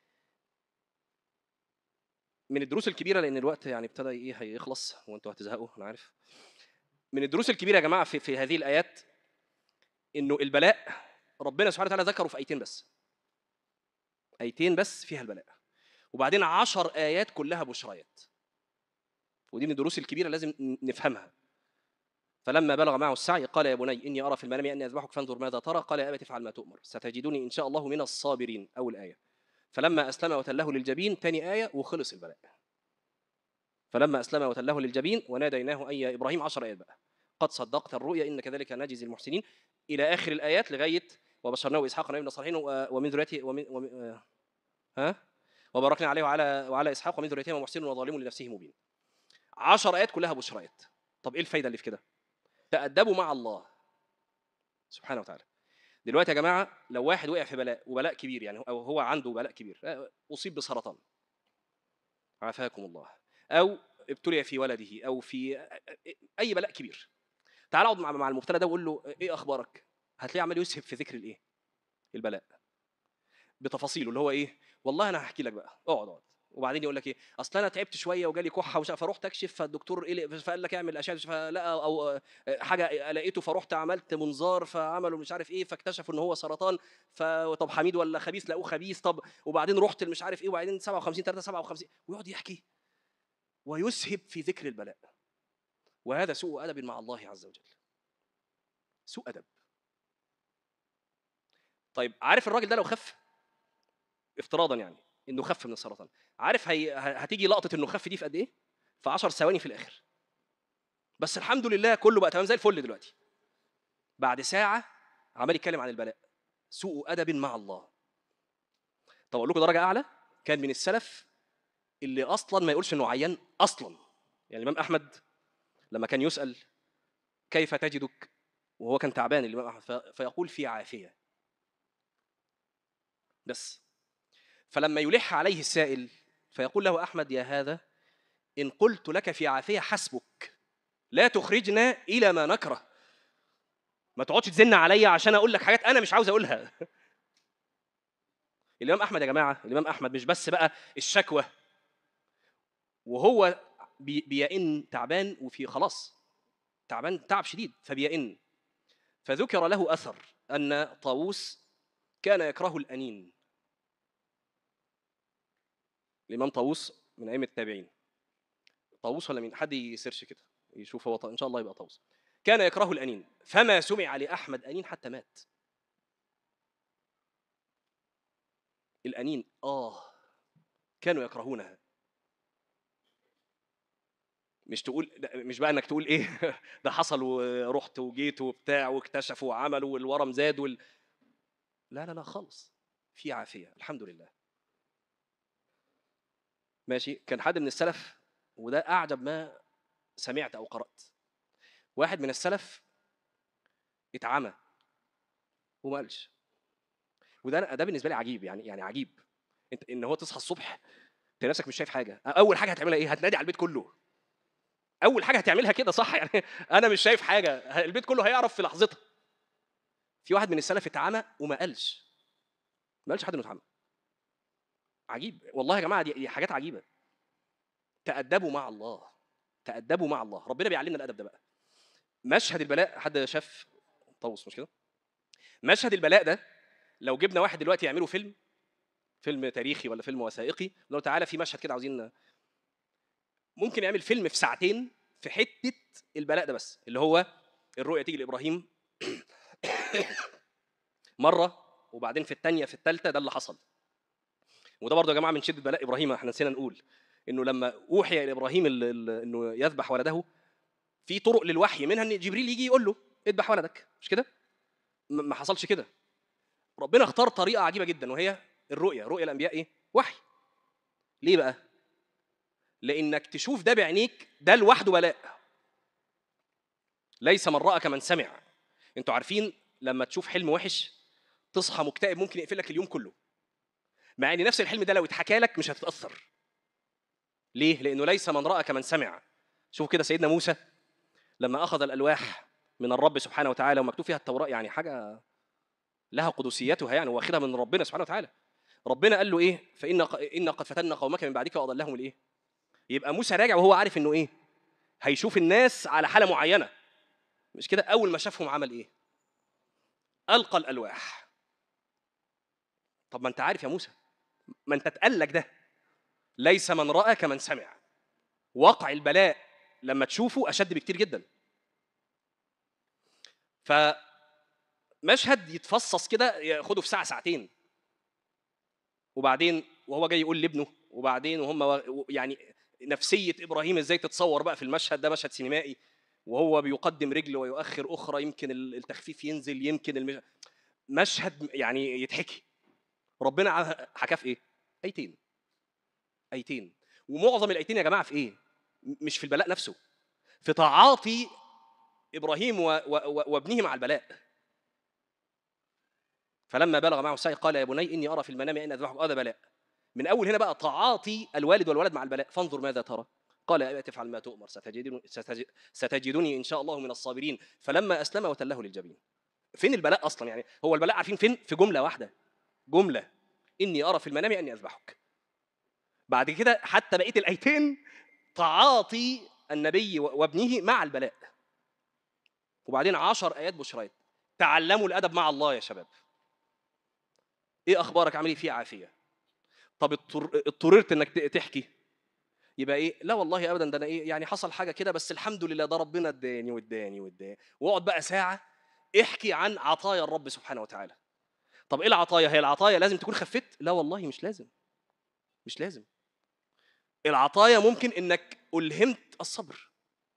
Speaker 1: من الدروس الكبيره لان الوقت يعني ابتدى ايه هيخلص وانتوا هتزهقوا انا عارف من الدروس الكبيره يا جماعه في, في هذه الايات انه البلاء ربنا سبحانه وتعالى ذكره في ايتين بس ايتين بس فيها البلاء وبعدين عشر ايات كلها بشريات ودي من الدروس الكبيره لازم نفهمها فلما بلغ معه السعي قال يا بني اني ارى في المنام اني اذبحك فانظر ماذا ترى قال يا ابت افعل ما تؤمر ستجدني ان شاء الله من الصابرين اول ايه فلما اسلم وتله للجبين ثاني ايه وخلص البلاء فلما اسلم وتله للجبين وناديناه اي يا ابراهيم عشر ايات بقى قد صدقت الرؤيا ان كذلك نجزي المحسنين الى اخر الايات لغايه وبشرناه باسحاق نبينا الصالحين ومن ذريته ومن, ومن ها وباركنا عليه وعلى وعلى اسحاق ومن ذريته محسن وظالم لنفسه مبين عشر ايات كلها بشريات طب ايه الفايده اللي في كده تأدبوا مع الله سبحانه وتعالى دلوقتي يا جماعه لو واحد وقع في بلاء وبلاء كبير يعني او هو عنده بلاء كبير اصيب بسرطان عافاكم الله او ابتلي في ولده او في اي بلاء كبير تعال اقعد مع المبتلى ده وقول له ايه اخبارك هتلاقيه عمال يسهب في ذكر الايه البلاء بتفاصيله اللي هو ايه والله انا هحكي لك بقى اقعد اقعد وبعدين يقول لك ايه اصل انا تعبت شويه وجالي كحه وش... فرحت اكشف فالدكتور قلق فقال لك اعمل اشعه فلقى او حاجه لقيته فرحت عملت منظار فعملوا مش عارف ايه فاكتشفوا ان هو سرطان فطب حميد ولا خبيث لقوه خبيث طب وبعدين رحت مش عارف ايه وبعدين 57 3 57 ويقعد يحكي ويسهب في ذكر البلاء وهذا سوء ادب مع الله عز وجل سوء ادب طيب عارف الراجل ده لو خف افتراضا يعني انه خف من السرطان عارف هي هتيجي لقطه انه خف دي في قد ايه في 10 ثواني في الاخر بس الحمد لله كله بقى تمام زي الفل دلوقتي بعد ساعه عمال يتكلم عن البلاء سوء ادب مع الله طب اقول لكم درجه اعلى كان من السلف اللي اصلا ما يقولش انه عيان اصلا يعني الامام احمد لما كان يسال كيف تجدك وهو كان تعبان الامام احمد فيقول في عافيه بس فلما يلح عليه السائل فيقول له احمد يا هذا ان قلت لك في عافيه حسبك لا تخرجنا الى ما نكره ما تقعدش تزن عليا عشان اقول لك حاجات انا مش عاوز اقولها الامام احمد يا جماعه الامام احمد مش بس بقى الشكوى وهو بيئن تعبان وفي خلاص تعبان تعب شديد فبيئن فذكر له اثر ان طاووس كان يكره الانين الامام طاووس من ائمه التابعين طاووس ولا مين حد يسيرش كده يشوف هو ان شاء الله يبقى طاووس كان يكره الانين فما سمع لاحمد انين حتى مات الانين اه كانوا يكرهونها مش تقول مش بقى انك تقول ايه ده حصل ورحت وجيت وبتاع واكتشفوا وعملوا والورم زاد وال... لا لا لا خالص في عافيه الحمد لله ماشي كان حد من السلف وده اعجب ما سمعت او قرات واحد من السلف اتعمى وما قالش وده ده بالنسبه لي عجيب يعني يعني عجيب انت ان هو تصحى الصبح تلاقي نفسك مش شايف حاجه اول حاجه هتعملها ايه هتنادي على البيت كله اول حاجه هتعملها كده صح يعني انا مش شايف حاجه البيت كله هيعرف في لحظتها في واحد من السلف اتعمى وما قالش ما قالش حد انه اتعمى عجيب والله يا جماعه دي, دي حاجات عجيبه تأدبوا مع الله تأدبوا مع الله ربنا بيعلمنا الأدب ده بقى مشهد البلاء حد شاف طوس مش كده مشهد البلاء ده لو جبنا واحد دلوقتي يعمله فيلم فيلم تاريخي ولا فيلم وثائقي لو تعالى في مشهد كده عاوزين ممكن يعمل فيلم في ساعتين في حته البلاء ده بس اللي هو الرؤيه تيجي لابراهيم مره وبعدين في الثانيه في الثالثه ده اللي حصل وده برضه يا جماعه من شده بلاء ابراهيم احنا نسينا نقول انه لما اوحي الى ابراهيم انه يذبح ولده في طرق للوحي منها ان جبريل يجي يقول له اذبح ولدك مش كده ما حصلش كده ربنا اختار طريقه عجيبه جدا وهي الرؤيه رؤيا الانبياء ايه وحي ليه بقى لانك تشوف ده بعينيك ده لوحده بلاء ليس من راى كمن سمع انتوا عارفين لما تشوف حلم وحش تصحى مكتئب ممكن يقفل لك اليوم كله مع ان نفس الحلم ده لو اتحكى لك مش هتتاثر ليه لانه ليس من راى كمن سمع شوف كده سيدنا موسى لما اخذ الالواح من الرب سبحانه وتعالى ومكتوب فيها التوراه يعني حاجه لها قدسيتها يعني واخدها من ربنا سبحانه وتعالى ربنا قال له ايه فان ان قد فتنا قومك من بعدك واضلهم الايه يبقى موسى راجع وهو عارف انه ايه هيشوف الناس على حاله معينه مش كده اول ما شافهم عمل ايه القى الالواح طب ما انت عارف يا موسى ما انت اتقال ده ليس من راى كمن سمع وقع البلاء لما تشوفه اشد بكتير جدا فمشهد يتفصص كده ياخده في ساعه ساعتين وبعدين وهو جاي يقول لابنه وبعدين وهم يعني نفسيه ابراهيم ازاي تتصور بقى في المشهد ده مشهد سينمائي وهو بيقدم رجل ويؤخر اخرى يمكن التخفيف ينزل يمكن المش... مشهد يعني يتحكي ربنا حكاه في ايه؟ ايتين ايتين ومعظم الايتين يا جماعه في ايه؟ مش في البلاء نفسه في تعاطي ابراهيم و... و... وابنه مع البلاء فلما بلغ معه السعي قال يا بني اني ارى في المنام ان اذبحك هذا بلاء من اول هنا بقى تعاطي الوالد والولد مع البلاء فانظر ماذا ترى قال يا افعل ما تؤمر ستجدني, ستجدني ان شاء الله من الصابرين فلما اسلم وتله للجبين فين البلاء اصلا يعني هو البلاء عارفين فين في جمله واحده جمله اني ارى في المنام اني اذبحك بعد كده حتى بقيه الايتين تعاطي النبي وابنه مع البلاء وبعدين عشر ايات بشريات تعلموا الادب مع الله يا شباب ايه اخبارك عامل ايه في عافيه طب اضطررت انك تحكي يبقى ايه لا والله ابدا ده انا ايه يعني حصل حاجه كده بس الحمد لله ده ربنا اداني واداني واداني واقعد بقى ساعه احكي عن عطايا الرب سبحانه وتعالى طب ايه العطايا هي العطايا لازم تكون خفت لا والله مش لازم مش لازم العطايا ممكن انك الهمت الصبر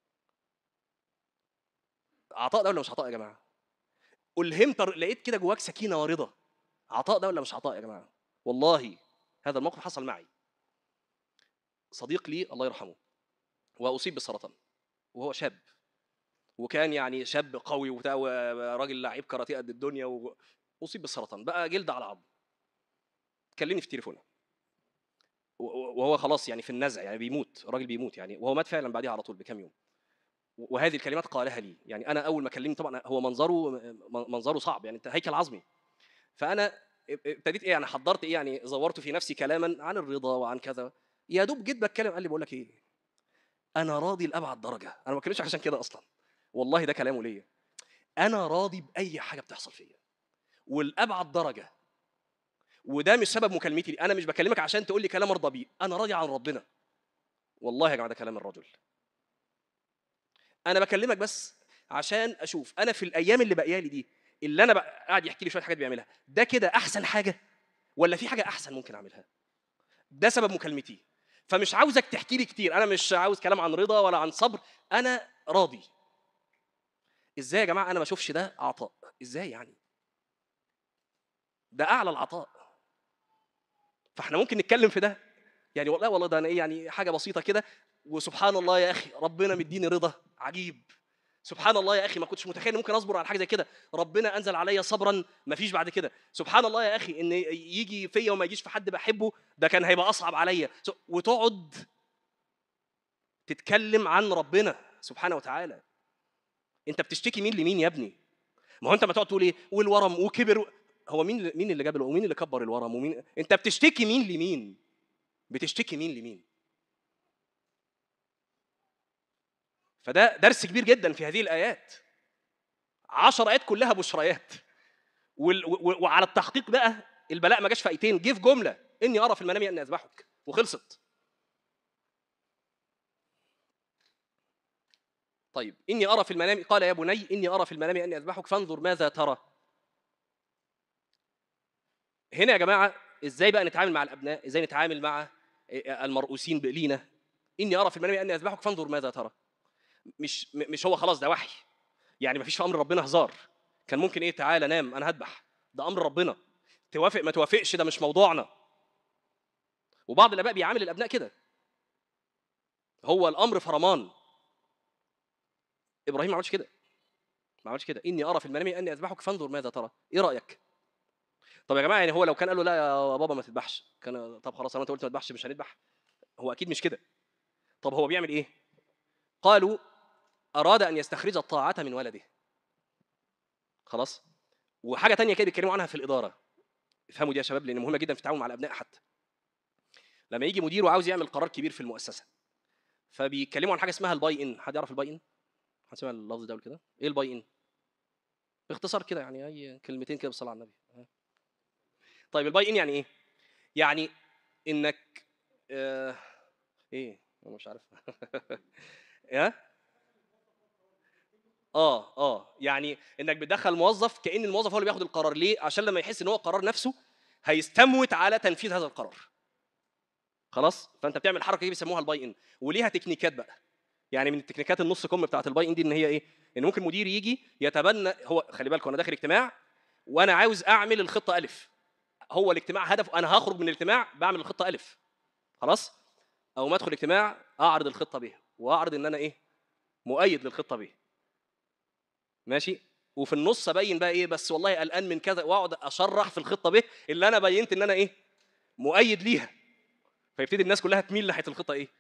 Speaker 1: عطاء ده ولا مش عطاء يا جماعه الهمت لقيت كده جواك سكينه ورضا عطاء ده ولا مش عطاء يا جماعه والله هذا الموقف حصل معي صديق لي الله يرحمه واصيب بالسرطان وهو شاب وكان يعني شاب قوي وراجل لعيب كاراتيه قد الدنيا واصيب بالسرطان بقى جلد على عظم كلمني في التليفون وهو خلاص يعني في النزع يعني بيموت الراجل بيموت يعني وهو مات فعلا بعدها على طول بكام يوم وهذه الكلمات قالها لي يعني انا اول ما كلمني طبعا هو منظره منظره صعب يعني انت هيكل عظمي فانا ابتديت ايه يعني حضرت ايه يعني زورت في نفسي كلاما عن الرضا وعن كذا يا دوب جيت بتكلم قال لي بقول لك ايه انا راضي لابعد درجه انا ما بتكلمش عشان كده اصلا والله ده كلامه ليا انا راضي باي حاجه بتحصل فيا والابعد درجه وده مش سبب مكالمتي لي انا مش بكلمك عشان تقول لي كلام ارضى بيه انا راضي عن ربنا والله يا جماعه ده كلام الرجل انا بكلمك بس عشان اشوف انا في الايام اللي باقيه لي دي اللي انا قاعد يحكي لي شويه حاجات بيعملها ده كده احسن حاجه ولا في حاجه احسن ممكن اعملها ده سبب مكالمتي فمش عاوزك تحكي لي كتير انا مش عاوز كلام عن رضا ولا عن صبر انا راضي ازاي يا جماعه انا ما اشوفش ده عطاء ازاي يعني ده اعلى العطاء فاحنا ممكن نتكلم في ده يعني والله والله ده انا ايه يعني حاجه بسيطه كده وسبحان الله يا اخي ربنا مديني رضا عجيب سبحان الله يا اخي ما كنتش متخيل ممكن اصبر على حاجه زي كده ربنا انزل عليا صبرا ما فيش بعد كده سبحان الله يا اخي ان يجي فيا وما يجيش في حد بحبه ده كان هيبقى اصعب عليا وتقعد تتكلم عن ربنا سبحانه وتعالى انت بتشتكي مين لمين يا ابني ما هو انت ما تقعد تقول ايه والورم وكبر هو مين مين اللي جاب ومين اللي كبر الورم ومين انت بتشتكي مين لمين بتشتكي مين لمين فده درس كبير جدا في هذه الايات عشر ايات كلها بشريات وعلى التحقيق بقى البلاء ما جاش في ايتين جه في جمله اني ارى في المنام اني اذبحك وخلصت طيب اني ارى في المنام قال يا بني اني ارى في المنام اني اذبحك فانظر ماذا ترى هنا يا جماعه ازاي بقى نتعامل مع الابناء ازاي نتعامل مع المرؤوسين لينا اني ارى في المنام اني اذبحك فانظر ماذا ترى مش مش هو خلاص ده وحي يعني ما فيش في امر ربنا هزار كان ممكن ايه تعالى نام انا هذبح ده امر ربنا توافق ما توافقش ده مش موضوعنا وبعض الاباء بيعامل الابناء كده هو الامر فرمان ابراهيم ما عملش كده ما عملش كده اني ارى في المنام اني اذبحك فانظر ماذا ترى ايه رايك طب يا جماعه يعني هو لو كان قال له لا يا بابا ما تذبحش كان طب خلاص انا انت قلت ما تذبحش مش هنذبح هو اكيد مش كده طب هو بيعمل ايه قالوا اراد ان يستخرج الطاعه من ولده خلاص وحاجه تانية كده بيتكلموا عنها في الاداره افهموا دي يا شباب لان مهمه جدا في التعامل مع الابناء حتى لما يجي مدير وعاوز يعمل قرار كبير في المؤسسه فبيتكلموا عن حاجه اسمها الباي ان حد يعرف الباي ان حد سمع اللفظ ده قبل كده ايه الباي ان باختصار كده يعني اي كلمتين كده بالصلاه على النبي طيب الباي ان يعني ايه يعني انك آه ايه انا مش عارف يا اه اه يعني انك بتدخل موظف كان الموظف هو اللي بياخد القرار ليه عشان لما يحس ان هو قرار نفسه هيستموت على تنفيذ هذا القرار خلاص فانت بتعمل الحركه دي بيسموها الباي ان وليها تكنيكات بقى يعني من التكنيكات النص كم بتاعت الباي ان دي ان هي ايه ان ممكن مدير يجي يتبنى هو خلي بالكم انا داخل اجتماع وانا عاوز اعمل الخطه الف هو الاجتماع هدف انا هخرج من الاجتماع بعمل الخطه الف خلاص او ما ادخل اجتماع اعرض الخطه ب واعرض ان انا ايه مؤيد للخطه ب ماشي وفي النص ابين بقى ايه بس والله قلقان من كذا واقعد اشرح في الخطه ب اللي انا بينت ان انا ايه مؤيد ليها فيبتدي الناس كلها تميل ناحيه الخطه ايه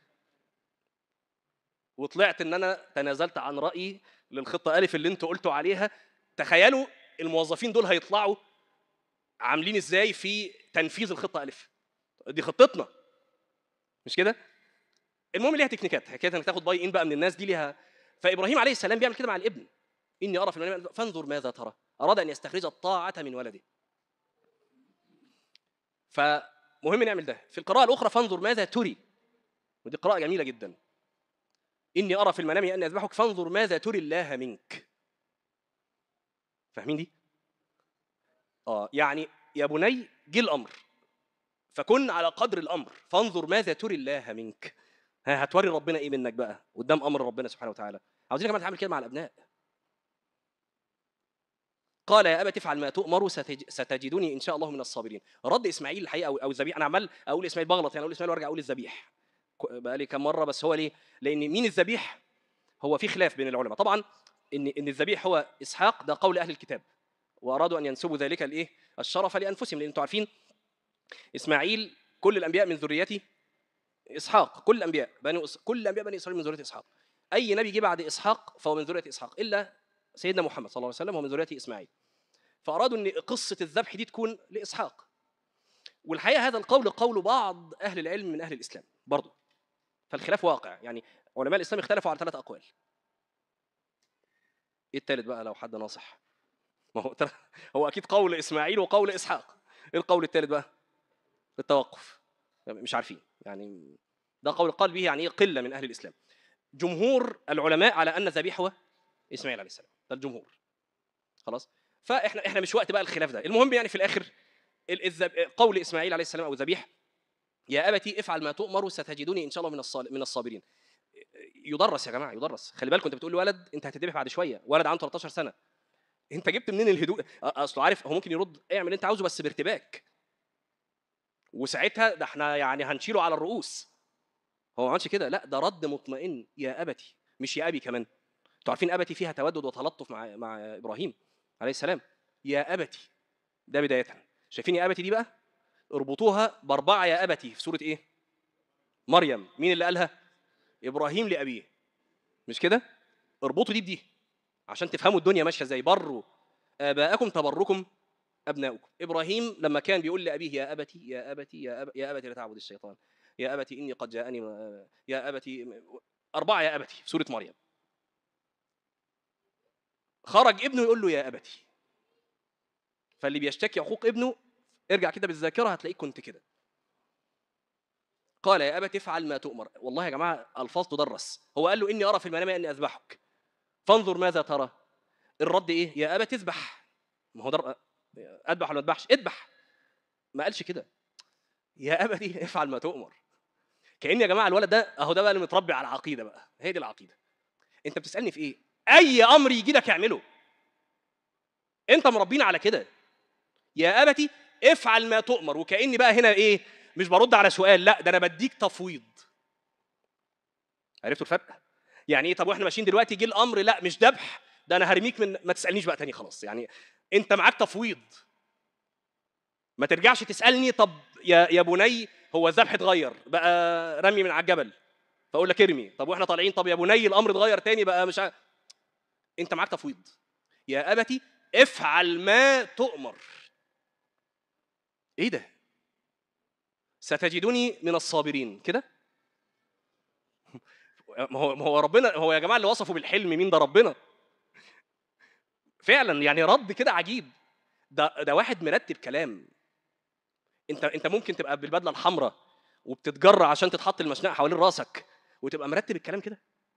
Speaker 1: وطلعت ان انا تنازلت عن رايي للخطه الف اللي انتوا قلتوا عليها تخيلوا الموظفين دول هيطلعوا عاملين ازاي في تنفيذ الخطه الف دي خطتنا مش كده المهم ليها تكنيكات حكايه انك تاخد باي ان بقى من الناس دي ليها فابراهيم عليه السلام بيعمل كده مع الابن اني ارى في المنام فانظر ماذا ترى اراد ان يستخرج الطاعه من ولده فمهم نعمل ده في القراءه الاخرى فانظر ماذا تري ودي قراءه جميله جدا اني ارى في المنام اني اذبحك فانظر ماذا تري الله منك فاهمين دي اه يعني يا بني جه الامر فكن على قدر الامر فانظر ماذا تري الله منك ها هتوري ربنا ايه منك بقى قدام امر ربنا سبحانه وتعالى عاوزين يا جماعه نتعامل كده مع الابناء قال يا ابت افعل ما تؤمر ستج... ستجدني ان شاء الله من الصابرين رد اسماعيل الحقيقه او او الذبيح انا عمال اقول اسماعيل بغلط يعني اقول اسماعيل وارجع اقول الذبيح بقى لي كم مره بس هو ليه لان مين الذبيح هو في خلاف بين العلماء طبعا ان ان الذبيح هو اسحاق ده قول اهل الكتاب وارادوا ان ينسبوا ذلك الايه الشرف لانفسهم لان انتم عارفين اسماعيل كل الانبياء من ذريته اسحاق كل الانبياء بني كل الانبياء بني اسرائيل من ذريه اسحاق اي نبي جه بعد اسحاق فهو من ذريه اسحاق الا سيدنا محمد صلى الله عليه وسلم هو من ذريه اسماعيل فارادوا ان قصه الذبح دي تكون لاسحاق والحقيقه هذا القول قول بعض اهل العلم من اهل الاسلام برضه فالخلاف واقع يعني علماء الاسلام اختلفوا على ثلاث اقوال ايه الثالث بقى لو حد ناصح ما هو هو اكيد قول اسماعيل وقول اسحاق ايه القول الثالث بقى التوقف مش عارفين يعني ده قول قال به يعني قله من اهل الاسلام جمهور العلماء على ان الذبيح هو اسماعيل عليه السلام ده الجمهور خلاص فاحنا احنا مش وقت بقى الخلاف ده المهم يعني في الاخر قول اسماعيل عليه السلام او الذبيح يا ابتي افعل ما تؤمر ستجدني ان شاء الله من من الصابرين يدرس يا جماعه يدرس خلي بالكم انت بتقول لولد انت هتذبح بعد شويه ولد عنده 13 سنه انت جبت منين الهدوء اصله عارف هو ممكن يرد اعمل اللي انت عاوزه بس بارتباك وساعتها ده احنا يعني هنشيله على الرؤوس هو ما عملش كده لا ده رد مطمئن يا ابتي مش يا ابي كمان انتوا عارفين ابتي فيها تودد وتلطف مع مع ابراهيم عليه السلام يا ابتي ده بدايه شايفين يا ابتي دي بقى اربطوها باربعه يا ابتي في سوره ايه مريم مين اللي قالها ابراهيم لابيه مش كده اربطوا دي بدي عشان تفهموا الدنيا ماشيه ازاي بروا اباءكم تبركم ابناؤكم ابراهيم لما كان بيقول لابيه يا ابتي يا ابتي يا, أب... يا ابتي لا تعبد الشيطان يا ابتي اني قد جاءني يا ابتي اربعه يا ابتي في سوره مريم خرج ابنه يقول له يا ابتي فاللي بيشتكي عقوق ابنه ارجع كده بالذاكره هتلاقيك كنت كده قال يا ابت افعل ما تؤمر والله يا جماعه الفاظ تدرس هو قال له اني ارى في المنام اني اذبحك فانظر ماذا ترى الرد ايه يا ابت اذبح ما هو در... اذبح ولا ما اذبحش اذبح ما قالش كده يا ابتي افعل ما تؤمر كان يا جماعه الولد ده اهو ده بقى اللي متربي على العقيده بقى هي دي العقيده انت بتسالني في ايه اي امر يجي لك اعمله انت مربينا على كده يا ابتي افعل ما تؤمر وكاني بقى هنا ايه مش برد على سؤال لا ده انا بديك تفويض عرفتوا الفرق يعني ايه طب واحنا ماشيين دلوقتي جه الامر لا مش ذبح ده انا هرميك من ما تسالنيش بقى تاني خلاص يعني انت معاك تفويض ما ترجعش تسالني طب يا يا بني هو الذبح اتغير بقى رمي من على الجبل فاقول لك ارمي طب واحنا طالعين طب يا بني الامر اتغير تاني بقى مش ع... انت معاك تفويض يا ابتي افعل ما تؤمر ايه ده ستجدني من الصابرين كده ما هو ما هو ربنا هو يا جماعه اللي وصفه بالحلم مين ده ربنا فعلا يعني رد كده عجيب ده ده واحد مرتب كلام انت انت ممكن تبقى بالبدله الحمراء وبتتجرع عشان تتحط المشنقه حوالين راسك وتبقى مرتب الكلام كده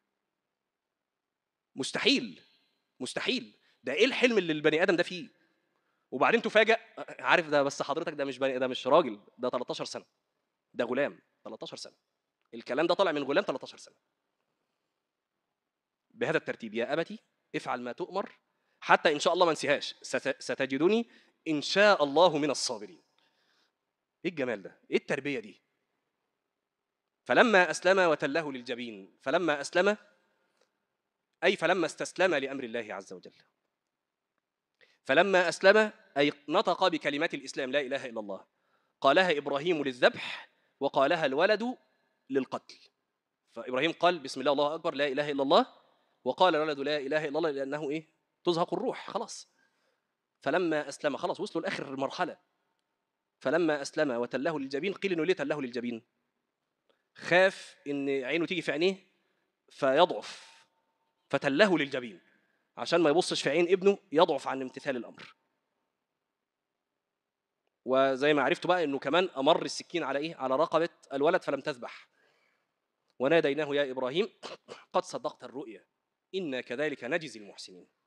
Speaker 1: مستحيل مستحيل ده ايه الحلم اللي البني ادم ده فيه وبعدين تفاجئ عارف ده بس حضرتك ده مش بني ده مش راجل ده 13 سنه ده غلام 13 سنه الكلام ده طالع من غلام 13 سنه بهذا الترتيب يا ابتي افعل ما تؤمر حتى ان شاء الله ما انسيهاش ست- ستجدني ان شاء الله من الصابرين ايه الجمال ده ايه التربيه دي فلما اسلم وتله للجبين فلما اسلم اي فلما استسلم لامر الله عز وجل فلما اسلم اي نطق بكلمات الاسلام لا اله الا الله قالها ابراهيم للذبح وقالها الولد للقتل فابراهيم قال بسم الله الله اكبر لا اله الا الله وقال الولد لا اله الا الله لانه ايه تزهق الروح خلاص فلما اسلم خلاص وصلوا لاخر المرحله فلما اسلم وتله للجبين قيل انه ليه تله للجبين خاف ان عينه تيجي في عينيه فيضعف فتله للجبين عشان ما يبصش في عين ابنه يضعف عن امتثال الامر وزي ما عرفتوا بقى انه كمان امر السكين على ايه على رقبه الولد فلم تذبح وناديناه يا ابراهيم قد صدقت الرؤيا انا كذلك نجزي المحسنين